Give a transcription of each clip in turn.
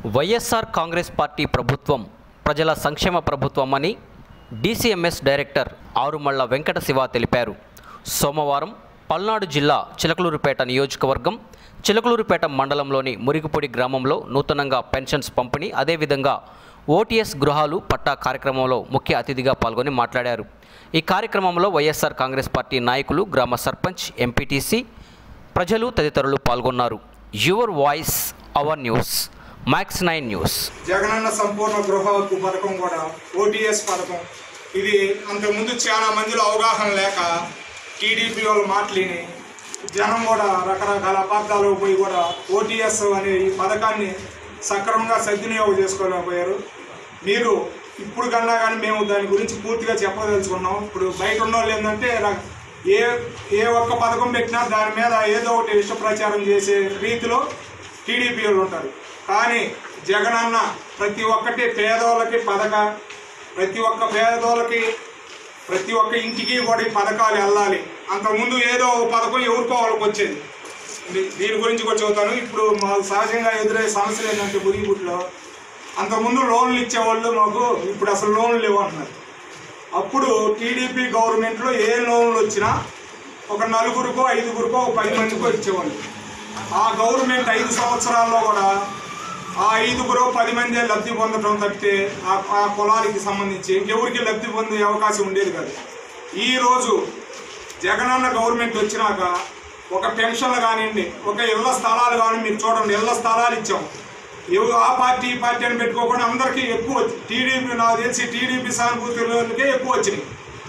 YSR Congress party ప్రభుత్వం ప్రజల సంక్షేమ ప్రభుత్వం అని డీసీఎంఎస్ డైరెక్టర్ ఆరుమళ్ల వెంకట శివ తెలిపారు సోమవారం పల్నాడు జిల్లా చిలకలూరుపేట నియోజకవర్గం చిలకలూరుపేట మండలంలోని మురిగిపొడి గ్రామంలో నూతనంగా పెన్షన్స్ పంపిణీ అదేవిధంగా ఓటీఎస్ గృహాలు పట్టా కార్యక్రమంలో ముఖ్య అతిథిగా పాల్గొని మాట్లాడారు ఈ కార్యక్రమంలో వైఎస్ఆర్ కాంగ్రెస్ పార్టీ నాయకులు గ్రామ సర్పంచ్ ఎంపీటీసీ ప్రజలు తదితరులు పాల్గొన్నారు your voice our news max nine news Jagananna సంపూర్ణ గృహ హక్కు పథకం కూడా ఓటీఎస్ పథకం ఇది అంతకుముందు చాలా మందిలో అవగాహన లేక టీడీపీ వాళ్ళు మాటలేని జనం కూడా రకరకాల అబద్ధాలు పోయి కూడా ఓటీఎస్ అనే ఈ పథకాన్ని సక్రమంగా సద్వినియోగం చేసుకోలేకపోయారు మీరు ఇప్పుడు కన్నా కానీ మేము దాని గురించి పూర్తిగా చెప్పదలుచుకున్నాం ఇప్పుడు బయట ఉన్న వాళ్ళు ఏంటంటే ర- ఏ ఏ ఒక్క పథకం పెట్టినా దాని మీద ఏదో ఒకటి విష ప్రచారం చేసే రీతిలో టీడీపీ వాళ్ళు ఉంటారు కానీ జగనన్న ప్రతి ఒక్కటి పేదోళ్ళకి పథక ప్రతి ఒక్క పేదోళ్ళకి ప్రతి ఒక్క ఇంటికి కూడా ఈ పథకాలు వెళ్ళాలి అంతకుముందు ఏదో ఒక పథకం ఎవరికో వాళ్ళకి వచ్చేది దీ- దీని గురించి కూడా చెబుతాను ఇప్పుడు మాకు సహజంగా ఎదురయ్యే సమస్యలు ఏంటంటే బురిగుట్లో అంతకుముందు లోన్లు ఇచ్చేవాళ్ళు మాకు ఇప్పుడు అసలు లోన్లు లేవు అంటున్నారు అప్పుడు టీడీపీ గవర్నమెంట్లో ఏ లోన్లు వచ్చినా ఒక నలుగురికో ఐదుగురికో ఒక పది మందికో ఇచ్చేవాళ్ళు ఆ గవర్నమెంట్ ఐదు సంవత్సరాల్లో కూడా ఆ ఐదుగురు పది మంది లబ్ధి పొందడం తప్పితే ఆ ఆ కులానికి సంబంధించి ఇంకెవరికి లబ్ధి పొందే అవకాశం ఉండేది కాదు ఈరోజు జగనన్న గవర్నమెంట్ వచ్చినాక ఒక పెన్షన్లు కానివ్వండి ఒక ఇళ్ల స్థలాలు కానీ మీరు చూడండి ఇళ్ల స్థలాలు ఇచ్చాం ఎవ ఆ పార్టీ ఈ పార్టీ అని పెట్టుకోకుండా అందరికీ ఎక్కువ వచ్చి టీడీపీ నాకు తెలిసి టీడీపీ సానుభూతిలోనికే ఎక్కువ వచ్చినాయి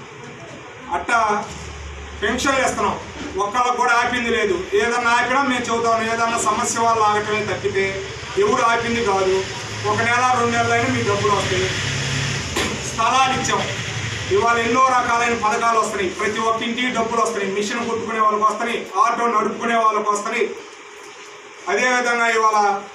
అట్టా పెన్షన్లు ఇస్తున్నాం ఒక్కళ్ళకి కూడా ఆపింది లేదు ఏదన్నా ఆపినా మేము చెబుతాం ఏదన్నా సమస్య వల్ల ఆగటమే తప్పితే ఎవరు ఆపింది కాదు ఒక నెల రెండు నెలలైనా మీ డబ్బులు వస్తాయి స్థలాలు ఇచ్చాం ఇవాళ ఎన్నో రకాలైన పథకాలు వస్తున్నాయి ప్రతి ఒక్క ఇంటికి డబ్బులు వస్తున్నాయి మిషన్ కుట్టుకునే వాళ్ళకి వస్తున్నాయి ఆటో నడుపుకునే వాళ్ళకి వస్తున్నాయి అదేవిధంగా ఇవాళ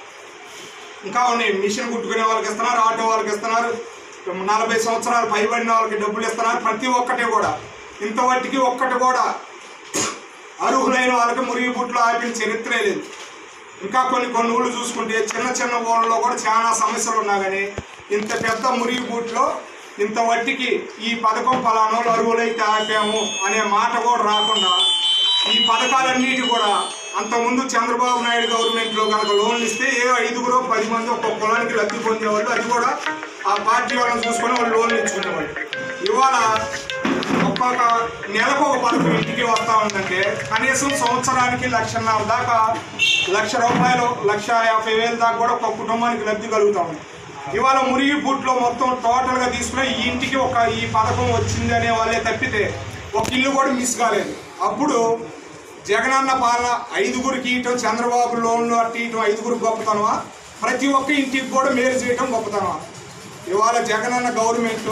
ఇంకా ఉన్నాయి మిషన్ కుట్టుకునే వాళ్ళకి ఇస్తున్నారు ఆటో వాళ్ళకి ఇస్తున్నారు నలభై సంవత్సరాలు పైబడిన వాళ్ళకి డబ్బులు ఇస్తున్నారు ప్రతి ఒక్కటి కూడా ఇంతవరకు ఒక్కటి కూడా అర్హులైన వాళ్ళకి మురిగి బుట్లు ఆపిన చరిత్రే లేదు ఇంకా కొన్ని కొన్ని ఊళ్ళు చూసుకుంటే చిన్న చిన్న ఊళ్ళలో కూడా చాలా సమస్యలు ఉన్నా కానీ ఇంత పెద్ద మురిగి బూట్లో ఇంత వట్టికి ఈ పథకం ఫలానా వాళ్ళు అరువులైతే ఆపాము అనే మాట కూడా రాకుండా ఈ పథకాలన్నిటి కూడా అంతకుముందు చంద్రబాబు నాయుడు గవర్నమెంట్లో కనుక లోన్లు ఇస్తే ఏ ఐదుగురు పది మంది ఒక్కొక్క కులానికి లబ్ధి పొందేవాళ్ళు అది కూడా ఆ పార్టీ వాళ్ళని చూసుకొని వాళ్ళు లోన్లు ఇచ్చుకునేవాళ్ళు ఇవాళ ఒక్కొక్క నెలకు ఒక పథకం ఇంటికి వస్తా ఉందంటే కనీసం సంవత్సరానికి లక్షన్నర దాకా లక్ష రూపాయలు లక్ష యాభై వేలు దాకా కూడా ఒక కుటుంబానికి లబ్ధి కలుగుతా ఉంది ఇవాళ మురిగి బూట్లో మొత్తం టోటల్గా తీసుకుని ఈ ఇంటికి ఒక ఈ పథకం వచ్చింది అనే వాళ్ళే తప్పితే ఒక ఇల్లు కూడా మిస్ కాలేదు అప్పుడు జగనన్న పాలన ఐదుగురికి ఇయటం చంద్రబాబు లోన్లు అట్టి ఇయటం ఐదుగురికి గొప్పతనమా ప్రతి ఒక్క ఇంటికి కూడా మేలు చేయటం గొప్పతనమా ఇవాళ జగనన్న గవర్నమెంట్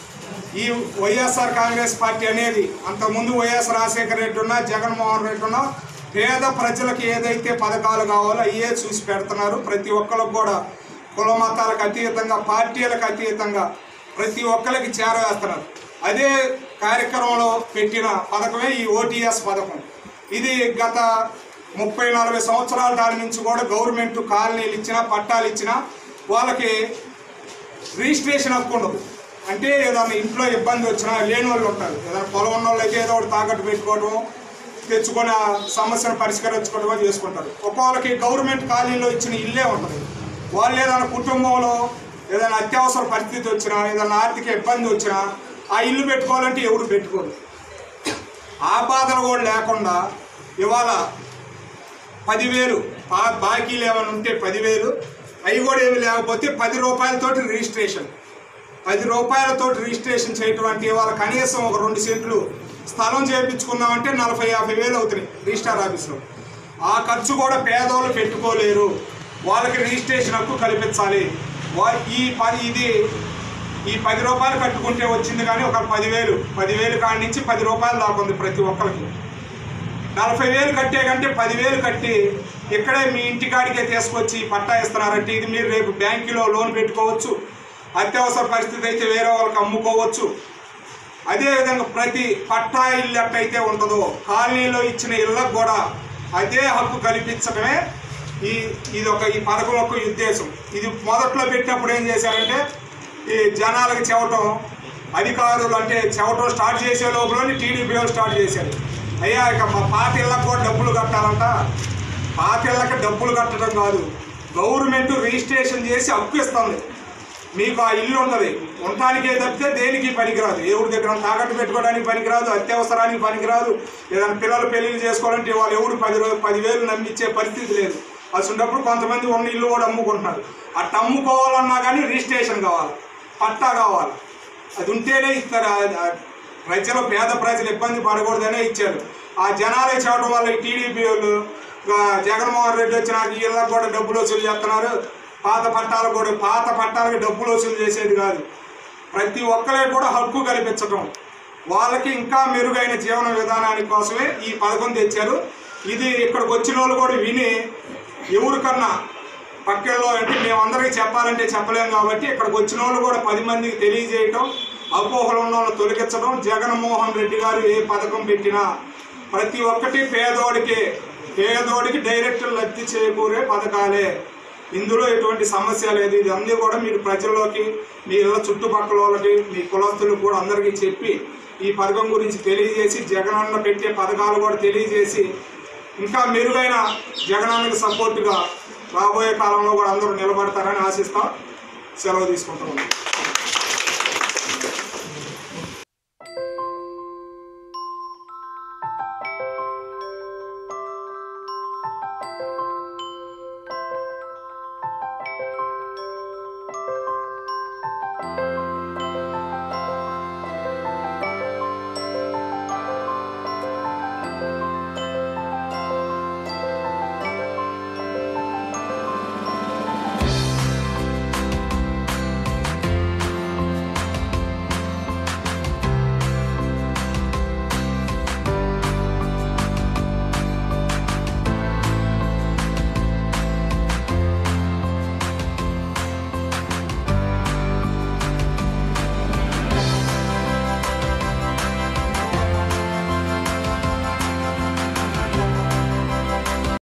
ఈ వైఎస్ఆర్ కాంగ్రెస్ పార్టీ అనేది అంతకుముందు వైఎస్ రాజశేఖర రెడ్డి ఉన్నా జగన్మోహన్ రెడ్డి ఉన్నా పేద ప్రజలకు ఏదైతే పథకాలు కావాలో అయ్యే చూసి పెడుతున్నారు ప్రతి ఒక్కరికి కూడా కుల మతాలకు అతీతంగా పార్టీలకు అతీతంగా ప్రతి ఒక్కరికి చేరవేస్తున్నారు అదే కార్యక్రమంలో పెట్టిన పథకమే ఈ ఓటీఎస్ పథకం ఇది గత ముప్పై నలభై సంవత్సరాల దాని నుంచి కూడా గవర్నమెంట్ కాలనీలు ఇచ్చినా పట్టాలు ఇచ్చినా వాళ్ళకి రిజిస్ట్రేషన్ హక్కు ఉండదు అంటే ఏదైనా ఇంట్లో ఇబ్బంది వచ్చినా లేని వాళ్ళు ఉంటారు ఏదైనా పొలం ఉన్న వాళ్ళు అయితే ఏదో ఒకటి తాకట్టు పెట్టుకోవడం తెచ్చుకొని ఆ సమస్యను పరిష్కరించుకోవడమో చేసుకుంటారు ఒక్కొక్కరికి గవర్నమెంట్ కాలనీలో ఇచ్చిన ఇల్లే ఉంటుంది వాళ్ళు ఏదైనా కుటుంబంలో ఏదైనా అత్యవసర పరిస్థితి వచ్చినా ఏదైనా ఆర్థిక ఇబ్బంది వచ్చినా ఆ ఇల్లు పెట్టుకోవాలంటే ఎవరు పెట్టుకోరు ఆ బాధలు కూడా లేకుండా ఇవాళ పదివేలు బా బాకీలు ఏమైనా ఉంటే పదివేలు అవి కూడా ఏమి లేకపోతే పది రూపాయలతోటి రిజిస్ట్రేషన్ పది రూపాయలతోటి రిజిస్ట్రేషన్ చేయటం అంటే ఇవాళ కనీసం ఒక రెండు సెంట్లు స్థలం చేయించుకుందామంటే నలభై యాభై వేలు అవుతున్నాయి రిజిస్టార్ ఆఫీస్లో ఆ ఖర్చు కూడా పేదవాళ్ళు పెట్టుకోలేరు వాళ్ళకి రిజిస్ట్రేషన్ హక్కు కల్పించాలి వా ఈ పది ఇది ఈ పది రూపాయలు కట్టుకుంటే వచ్చింది కానీ ఒక పదివేలు పదివేలు కాడి నుంచి పది రూపాయలు దాకా ఉంది ప్రతి ఒక్కరికి నలభై వేలు కట్టే కంటే పదివేలు కట్టి ఇక్కడే మీ ఇంటికాడికే తీసుకొచ్చి పట్టా ఇస్తున్నారంటే ఇది మీరు రేపు బ్యాంకులో లోన్ పెట్టుకోవచ్చు అత్యవసర పరిస్థితి అయితే వేరే వాళ్ళకి అమ్ముకోవచ్చు అదేవిధంగా ప్రతి పట్టా ఇల్లు ఎట్టయితే ఉంటుందో కాలనీలో ఇచ్చిన ఇళ్ళకు కూడా అదే హక్కు కల్పించడమే ఈ ఇది ఒక ఈ పథకం యొక్క ఉద్దేశం ఇది మొదట్లో పెట్టినప్పుడు ఏం చేశారంటే ఈ జనాలకు చెవటం అధికారులు అంటే చెవటం స్టార్ట్ చేసే లోపలనే టీడీపీ వాళ్ళు స్టార్ట్ చేశారు అయ్యా ఇక మా పాత ఇళ్ళకు కూడా డబ్బులు కట్టాలంట పాత ఇళ్ళకి డబ్బులు కట్టడం కాదు గవర్నమెంట్ రిజిస్ట్రేషన్ చేసి హక్కు ఇస్తుంది మీకు ఆ ఇల్లు ఉంటుంది ఉండటానికే తప్పితే దేనికి పనికిరాదు ఎవరి దగ్గర తాకట్టు పెట్టుకోవడానికి పనికిరాదు అత్యవసరానికి పనికిరాదు ఏదైనా పిల్లలు పెళ్లిళ్ళు చేసుకోవాలంటే వాళ్ళు ఎవరు పది రోజు పదివేలు నమ్మించే పరిస్థితి లేదు అసలున్నప్పుడు కొంతమంది ఉన్న ఇల్లు కూడా అమ్ముకుంటున్నారు అట్ట అమ్ముకోవాలన్నా కానీ రిజిస్ట్రేషన్ కావాలి పట్టా కావాలి అది ఉంటేనే ఇస్తారు ఆ- ఆ ప్రజలు పేద ప్రజలు ఇబ్బంది పడకూడదనే ఇచ్చారు ఆ జనాలే చేయడం వల్ల ఈ టీడీపీ వాళ్ళు ఆ, జగన్మోహన్ రెడ్డి వచ్చినాక వీళ్ళకి కూడా డబ్బులు వసూలు చేస్తున్నారు పాత పట్టాలు కూడా పాత పట్టాలకి డబ్బులు వసూలు చేసేది కాదు ప్రతి ఒక్కరికి కూడా హక్కు కల్పించడం వాళ్ళకి ఇంకా మెరుగైన జీవన విధానానికి కోసమే ఈ పథకం తెచ్చారు ఇది ఇక్కడికి వచ్చిన వాళ్ళు కూడా విని ఎవరికన్నా పక్కల్లో అంటే మేమందరికీ చెప్పాలంటే చెప్పలేం కాబట్టి ఇక్కడికి వచ్చిన వాళ్ళు కూడా పది మందికి తెలియజేయటం అపోహలు ఉన్న వాళ్ళని తొలగించడం జగన్మోహన్ రెడ్డి గారు ఏ పథకం పెట్టినా ప్రతి ఒక్కటి పేదోడికి పేదోడికి డైరెక్ట్ లబ్ధి చేకూరే పథకాలే ఇందులో ఎటువంటి సమస్య లేదు ఇది అన్నీ కూడా మీరు ప్రజల్లోకి మీ ఇళ్ళ చుట్టుపక్కల వాళ్ళకి మీ కులస్తులకు కూడా అందరికీ చెప్పి ఈ పథకం గురించి తెలియజేసి జగనన్న పెట్టే పథకాలు కూడా తెలియజేసి ఇంకా మెరుగైన జగనన్నకి సపోర్టుగా రాబోయే కాలంలో కూడా అందరూ నిలబడతారని ఆశిస్తాం సెలవు తీసుకుంటున్నాం